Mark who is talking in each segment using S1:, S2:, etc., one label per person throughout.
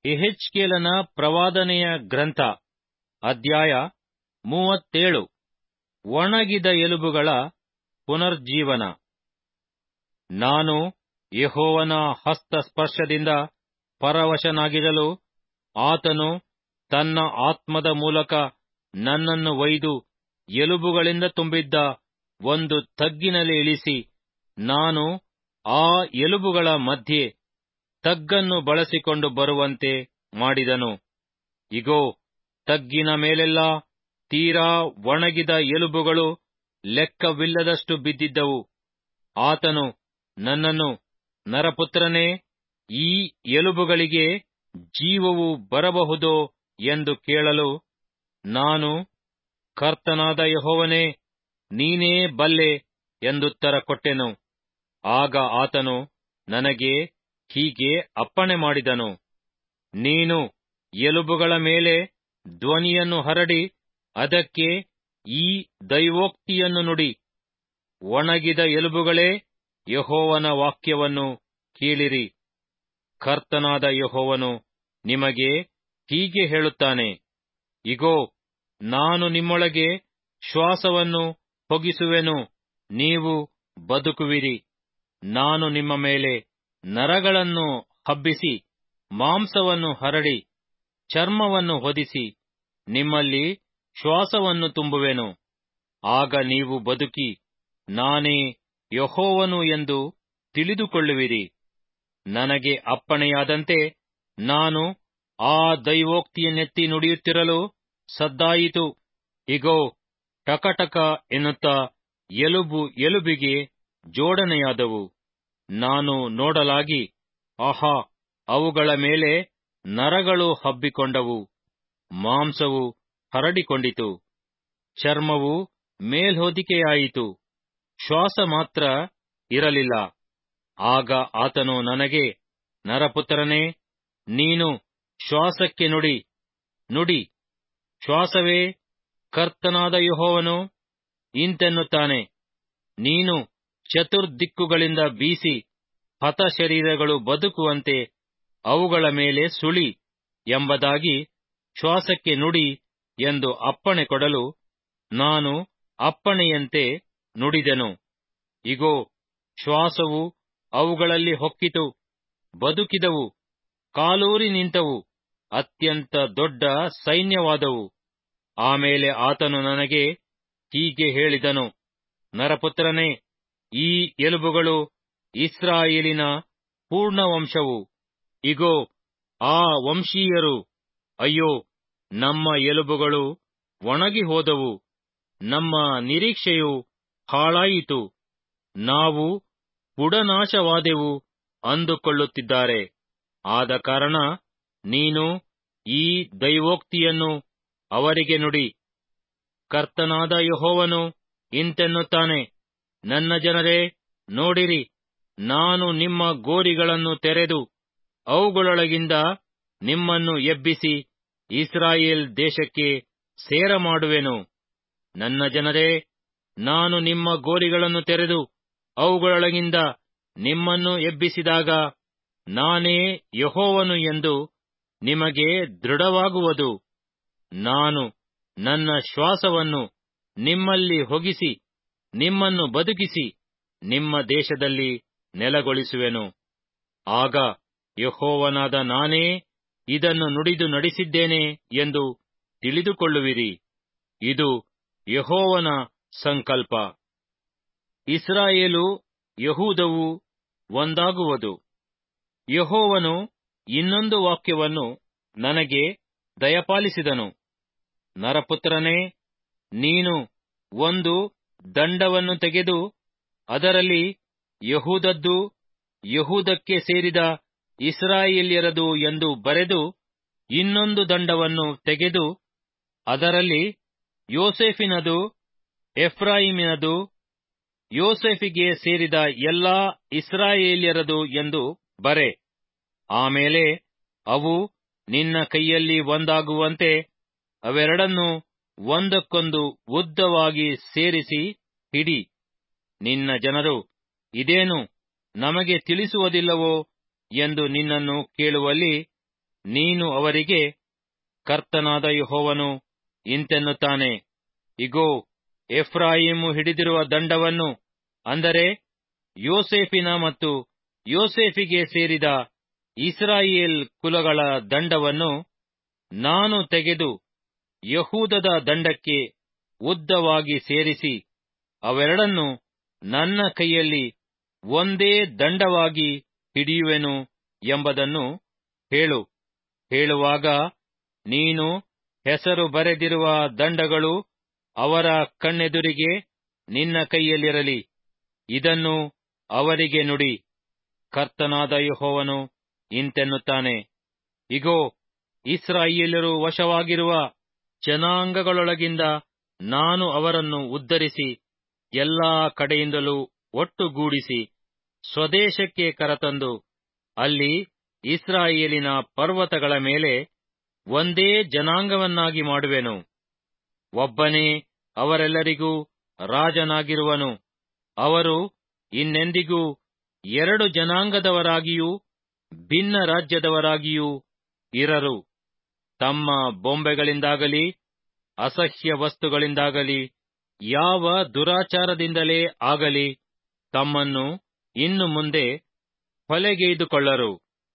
S1: ಎಹೆಚ್ಕೇಲನ ಪ್ರವಾದನೆಯ ಗ್ರಂಥ ಅಧ್ಯಾಯ ಮೂವತ್ತೇಳು ಒಣಗಿದ ಎಲುಬುಗಳ ಪುನರ್ಜೀವನ ನಾನು ಯೆಹೋವನ ಹಸ್ತಸ್ಪರ್ಶದಿಂದ ಪರವಶನಾಗಿರಲು ಆತನು ತನ್ನ ಆತ್ಮದ ಮೂಲಕ ನನ್ನನ್ನು ಒಯ್ದು ಎಲುಬುಗಳಿಂದ ತುಂಬಿದ್ದ ಒಂದು ತಗ್ಗಿನಲ್ಲಿ ಇಳಿಸಿ ನಾನು ಆ ಎಲುಬುಗಳ ಮಧ್ಯೆ ತಗ್ಗನ್ನು ಬಳಸಿಕೊಂಡು ಬರುವಂತೆ ಮಾಡಿದನು ಇಗೋ ತಗ್ಗಿನ ಮೇಲೆಲ್ಲಾ ತೀರಾ ಒಣಗಿದ ಎಲುಬುಗಳು ಲೆಕ್ಕವಿಲ್ಲದಷ್ಟು ಬಿದ್ದಿದ್ದವು ಆತನು ನನ್ನನ್ನು ನರಪುತ್ರನೇ ಈ ಎಲುಬುಗಳಿಗೆ ಜೀವವು ಬರಬಹುದೋ ಎಂದು ಕೇಳಲು ನಾನು ಕರ್ತನಾದ ಯೆಹೋವನೇ ನೀನೇ ಬಲ್ಲೆ ಎಂದುತ್ತರ ಕೊಟ್ಟೆನು ಆಗ ಆತನು ನನಗೆ ಹೀಗೆ ಅಪ್ಪಣೆ ಮಾಡಿದನು ನೀನು ಎಲುಬುಗಳ ಮೇಲೆ ಧ್ವನಿಯನ್ನು ಹರಡಿ ಅದಕ್ಕೆ ಈ ದೈವೋಕ್ತಿಯನ್ನು ನುಡಿ ಒಣಗಿದ ಎಲುಬುಗಳೇ ಯೆಹೋವನ ವಾಕ್ಯವನ್ನು ಕೇಳಿರಿ ಕರ್ತನಾದ ಯೆಹೋವನು ನಿಮಗೆ ಹೀಗೆ ಹೇಳುತ್ತಾನೆ ಇಗೋ ನಾನು ನಿಮ್ಮೊಳಗೆ ಶ್ವಾಸವನ್ನು ಹೊಗಿಸುವೆನು ನೀವು ಬದುಕುವಿರಿ ನಾನು ನಿಮ್ಮ ಮೇಲೆ ನರಗಳನ್ನು ಹಬ್ಬಿಸಿ ಮಾಂಸವನ್ನು ಹರಡಿ ಚರ್ಮವನ್ನು ಹೊದಿಸಿ ನಿಮ್ಮಲ್ಲಿ ಶ್ವಾಸವನ್ನು ತುಂಬುವೆನು ಆಗ ನೀವು ಬದುಕಿ ನಾನೇ ಯಹೋವನು ಎಂದು ತಿಳಿದುಕೊಳ್ಳುವಿರಿ ನನಗೆ ಅಪ್ಪಣೆಯಾದಂತೆ ನಾನು ಆ ದೈವೋಕ್ತಿಯನ್ನೆತ್ತಿ ನುಡಿಯುತ್ತಿರಲು ಸದ್ದಾಯಿತು ಇಗೋ ಟಕಟಕ ಎನ್ನುತ್ತಾ ಎಲುಬು ಎಲುಬಿಗೆ ಜೋಡಣೆಯಾದವು ನಾನು ನೋಡಲಾಗಿ ಆಹಾ ಅವುಗಳ ಮೇಲೆ ನರಗಳು ಹಬ್ಬಿಕೊಂಡವು ಮಾಂಸವು ಹರಡಿಕೊಂಡಿತು ಚರ್ಮವು ಮೇಲ್ಹೊದಿಕೆಯಾಯಿತು ಶ್ವಾಸ ಮಾತ್ರ ಇರಲಿಲ್ಲ ಆಗ ಆತನು ನನಗೆ ನರಪುತ್ರನೇ ನೀನು ಶ್ವಾಸಕ್ಕೆ ನುಡಿ ನುಡಿ ಶ್ವಾಸವೇ ಕರ್ತನಾದ ಯಹೋವನು ಇಂತೆನ್ನುತ್ತಾನೆ ನೀನು ಚತುರ್ದಿಕ್ಕುಗಳಿಂದ ಬೀಸಿ ಹತಶರೀರಗಳು ಬದುಕುವಂತೆ ಅವುಗಳ ಮೇಲೆ ಸುಳಿ ಎಂಬುದಾಗಿ ಶ್ವಾಸಕ್ಕೆ ನುಡಿ ಎಂದು ಅಪ್ಪಣೆ ಕೊಡಲು ನಾನು ಅಪ್ಪಣೆಯಂತೆ ನುಡಿದೆನು ಇಗೋ ಶ್ವಾಸವು ಅವುಗಳಲ್ಲಿ ಹೊಕ್ಕಿತು ಬದುಕಿದವು ಕಾಲೂರಿ ನಿಂತವು ಅತ್ಯಂತ ದೊಡ್ಡ ಸೈನ್ಯವಾದವು ಆಮೇಲೆ ಆತನು ನನಗೆ ಹೀಗೆ ಹೇಳಿದನು ನರಪುತ್ರನೇ ಈ ಎಲುಬುಗಳು ಇಸ್ರಾಯೇಲಿನ ಪೂರ್ಣ ವಂಶವು ಇಗೋ ಆ ವಂಶೀಯರು ಅಯ್ಯೋ ನಮ್ಮ ಎಲುಬುಗಳು ಒಣಗಿ ಹೋದವು ನಮ್ಮ ನಿರೀಕ್ಷೆಯು ಹಾಳಾಯಿತು ನಾವು ಬುಡನಾಶವಾದೆವು ಅಂದುಕೊಳ್ಳುತ್ತಿದ್ದಾರೆ ಆದ ಕಾರಣ ನೀನು ಈ ದೈವೋಕ್ತಿಯನ್ನು ಅವರಿಗೆ ನುಡಿ ಕರ್ತನಾದ ಯಹೋವನು ಇಂತೆನ್ನುತ್ತಾನೆ ನನ್ನ ಜನರೇ ನೋಡಿರಿ ನಾನು ನಿಮ್ಮ ಗೋರಿಗಳನ್ನು ತೆರೆದು ಅವುಗಳೊಳಗಿಂದ ನಿಮ್ಮನ್ನು ಎಬ್ಬಿಸಿ ಇಸ್ರಾಯೇಲ್ ದೇಶಕ್ಕೆ ಸೇರ ಮಾಡುವೆನು ನನ್ನ ಜನರೇ ನಾನು ನಿಮ್ಮ ಗೋರಿಗಳನ್ನು ತೆರೆದು ಅವುಗಳೊಳಗಿಂದ ನಿಮ್ಮನ್ನು ಎಬ್ಬಿಸಿದಾಗ ನಾನೇ ಯಹೋವನು ಎಂದು ನಿಮಗೆ ದೃಢವಾಗುವುದು ನಾನು ನನ್ನ ಶ್ವಾಸವನ್ನು ನಿಮ್ಮಲ್ಲಿ ಹೊಗಿಸಿ ನಿಮ್ಮನ್ನು ಬದುಕಿಸಿ ನಿಮ್ಮ ದೇಶದಲ್ಲಿ ನೆಲೆಗೊಳಿಸುವೆನು ಆಗ ಯಹೋವನಾದ ನಾನೇ ಇದನ್ನು ನುಡಿದು ನಡೆಸಿದ್ದೇನೆ ಎಂದು ತಿಳಿದುಕೊಳ್ಳುವಿರಿ ಇದು ಯಹೋವನ ಸಂಕಲ್ಪ ಇಸ್ರಾಯೇಲು ಯಹೂದವು ಒಂದಾಗುವುದು ಯಹೋವನು ಇನ್ನೊಂದು ವಾಕ್ಯವನ್ನು ನನಗೆ ದಯಪಾಲಿಸಿದನು ನರಪುತ್ರನೇ ನೀನು ಒಂದು ದಂಡವನ್ನು ತೆಗೆದು ಅದರಲ್ಲಿ ಯಹೂದದ್ದು ಯಹೂದಕ್ಕೆ ಸೇರಿದ ಇಸ್ರಾಯೇಲ್ಯರದು ಎಂದು ಬರೆದು ಇನ್ನೊಂದು ದಂಡವನ್ನು ತೆಗೆದು ಅದರಲ್ಲಿ ಯೋಸೆಫಿನದು ಎಫ್ರಾಯಿಮಿನದು ಯೋಸೆಫಿಗೆ ಸೇರಿದ ಎಲ್ಲಾ ಇಸ್ರಾಯೇಲ್ಯರದು ಎಂದು ಬರೆ ಆಮೇಲೆ ಅವು ನಿನ್ನ ಕೈಯಲ್ಲಿ ಒಂದಾಗುವಂತೆ ಅವೆರಡನ್ನೂ ಒಂದಕ್ಕೊಂದು ಉದ್ದವಾಗಿ ಸೇರಿಸಿ ಹಿಡಿ ನಿನ್ನ ಜನರು ಇದೇನು ನಮಗೆ ತಿಳಿಸುವುದಿಲ್ಲವೋ ಎಂದು ನಿನ್ನನ್ನು ಕೇಳುವಲ್ಲಿ ನೀನು ಅವರಿಗೆ ಕರ್ತನಾದ ಯಹೋವನು ಇಂತೆನ್ನುತ್ತಾನೆ ಇಗೋ ಎಫ್ರಾಯಿಮು ಹಿಡಿದಿರುವ ದಂಡವನ್ನು ಅಂದರೆ ಯೋಸೇಫಿನ ಮತ್ತು ಯೋಸೇಫಿಗೆ ಸೇರಿದ ಇಸ್ರಾಯೇಲ್ ಕುಲಗಳ ದಂಡವನ್ನು ನಾನು ತೆಗೆದು ಯಹೂದದ ದಂಡಕ್ಕೆ ಉದ್ದವಾಗಿ ಸೇರಿಸಿ ಅವೆರಡನ್ನು ನನ್ನ ಕೈಯಲ್ಲಿ ಒಂದೇ ದಂಡವಾಗಿ ಹಿಡಿಯುವೆನು ಎಂಬುದನ್ನು ಹೇಳು ಹೇಳುವಾಗ ನೀನು ಹೆಸರು ಬರೆದಿರುವ ದಂಡಗಳು ಅವರ ಕಣ್ಣೆದುರಿಗೆ ನಿನ್ನ ಕೈಯಲ್ಲಿರಲಿ ಇದನ್ನು ಅವರಿಗೆ ನುಡಿ ಕರ್ತನಾದ ಯಹೋವನು ಇಂತೆನ್ನುತ್ತಾನೆ ಇಗೋ ಇಸ್ರಾಯೇಲರು ವಶವಾಗಿರುವ ಜನಾಂಗಗಳೊಳಗಿಂದ ನಾನು ಅವರನ್ನು ಉದ್ಧರಿಸಿ ಎಲ್ಲಾ ಕಡೆಯಿಂದಲೂ ಒಟ್ಟುಗೂಡಿಸಿ ಸ್ವದೇಶಕ್ಕೆ ಕರತಂದು ಅಲ್ಲಿ ಇಸ್ರಾಯೇಲಿನ ಪರ್ವತಗಳ ಮೇಲೆ ಒಂದೇ ಜನಾಂಗವನ್ನಾಗಿ ಮಾಡುವೆನು ಒಬ್ಬನೇ ಅವರೆಲ್ಲರಿಗೂ ರಾಜನಾಗಿರುವನು ಅವರು ಇನ್ನೆಂದಿಗೂ ಎರಡು ಜನಾಂಗದವರಾಗಿಯೂ ಭಿನ್ನ ರಾಜ್ಯದವರಾಗಿಯೂ ಇರರು ತಮ್ಮ ಬೊಂಬೆಗಳಿಂದಾಗಲಿ ಅಸಹ್ಯ ವಸ್ತುಗಳಿಂದಾಗಲಿ ಯಾವ ದುರಾಚಾರದಿಂದಲೇ ಆಗಲಿ ತಮ್ಮನ್ನು ಇನ್ನು ಮುಂದೆ ಹೊಲೆಗೆಯ್ದುಕೊಳ್ಳರು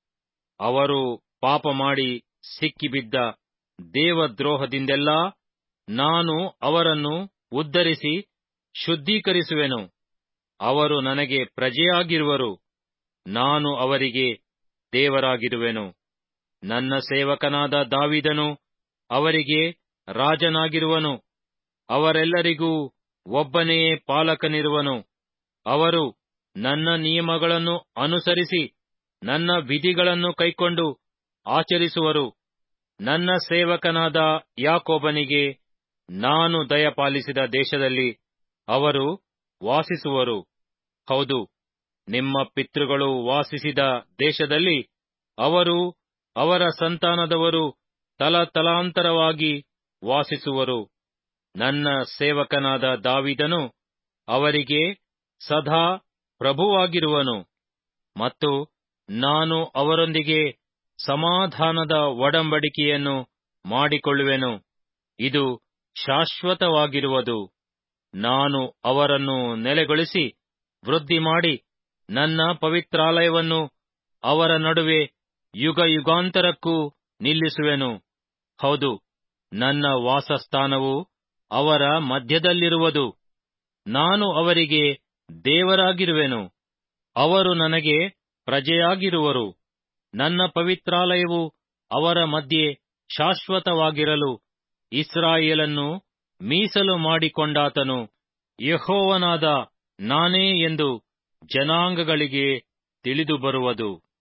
S1: ಅವರು ಪಾಪ ಮಾಡಿ ಸಿಕ್ಕಿಬಿದ್ದ ದೇವದ್ರೋಹದಿಂದೆಲ್ಲಾ ನಾನು ಅವರನ್ನು ಉದ್ಧರಿಸಿ ಶುದ್ಧೀಕರಿಸುವೆನು ಅವರು ನನಗೆ ಪ್ರಜೆಯಾಗಿರುವರು ನಾನು ಅವರಿಗೆ ದೇವರಾಗಿರುವೆನು ನನ್ನ ಸೇವಕನಾದ ದಾವಿದನು ಅವರಿಗೆ ರಾಜನಾಗಿರುವನು ಅವರೆಲ್ಲರಿಗೂ ಒಬ್ಬನೇ ಪಾಲಕನಿರುವನು ಅವರು ನನ್ನ ನಿಯಮಗಳನ್ನು ಅನುಸರಿಸಿ ನನ್ನ ವಿಧಿಗಳನ್ನು ಕೈಕೊಂಡು ಆಚರಿಸುವರು ನನ್ನ ಸೇವಕನಾದ ಯಾಕೋಬನಿಗೆ ನಾನು ದಯಪಾಲಿಸಿದ ದೇಶದಲ್ಲಿ ಅವರು ವಾಸಿಸುವರು ಹೌದು ನಿಮ್ಮ ಪಿತೃಗಳು ವಾಸಿಸಿದ ದೇಶದಲ್ಲಿ ಅವರು ಅವರ ಸಂತಾನದವರು ತಲತಲಾಂತರವಾಗಿ ವಾಸಿಸುವರು ನನ್ನ ಸೇವಕನಾದ ದಾವಿದನು ಅವರಿಗೆ ಸದಾ ಪ್ರಭುವಾಗಿರುವನು ಮತ್ತು ನಾನು ಅವರೊಂದಿಗೆ ಸಮಾಧಾನದ ಒಡಂಬಡಿಕೆಯನ್ನು ಮಾಡಿಕೊಳ್ಳುವೆನು ಇದು ಶಾಶ್ವತವಾಗಿರುವುದು ನಾನು ಅವರನ್ನು ನೆಲೆಗೊಳಿಸಿ ವೃದ್ಧಿ ಮಾಡಿ ನನ್ನ ಪವಿತ್ರಾಲಯವನ್ನು ಅವರ ನಡುವೆ ಯುಗ ಯುಗಾಂತರಕ್ಕೂ ನಿಲ್ಲಿಸುವೆನು ಹೌದು ನನ್ನ ವಾಸಸ್ಥಾನವು ಅವರ ಮಧ್ಯದಲ್ಲಿರುವುದು ನಾನು ಅವರಿಗೆ ದೇವರಾಗಿರುವೆನು ಅವರು ನನಗೆ ಪ್ರಜೆಯಾಗಿರುವರು ನನ್ನ ಪವಿತ್ರಾಲಯವು ಅವರ ಮಧ್ಯೆ ಶಾಶ್ವತವಾಗಿರಲು ಇಸ್ರಾಯೇಲನ್ನು ಮೀಸಲು ಮಾಡಿಕೊಂಡಾತನು ಯಹೋವನಾದ ನಾನೇ ಎಂದು ಜನಾಂಗಗಳಿಗೆ ತಿಳಿದು ಬರುವುದು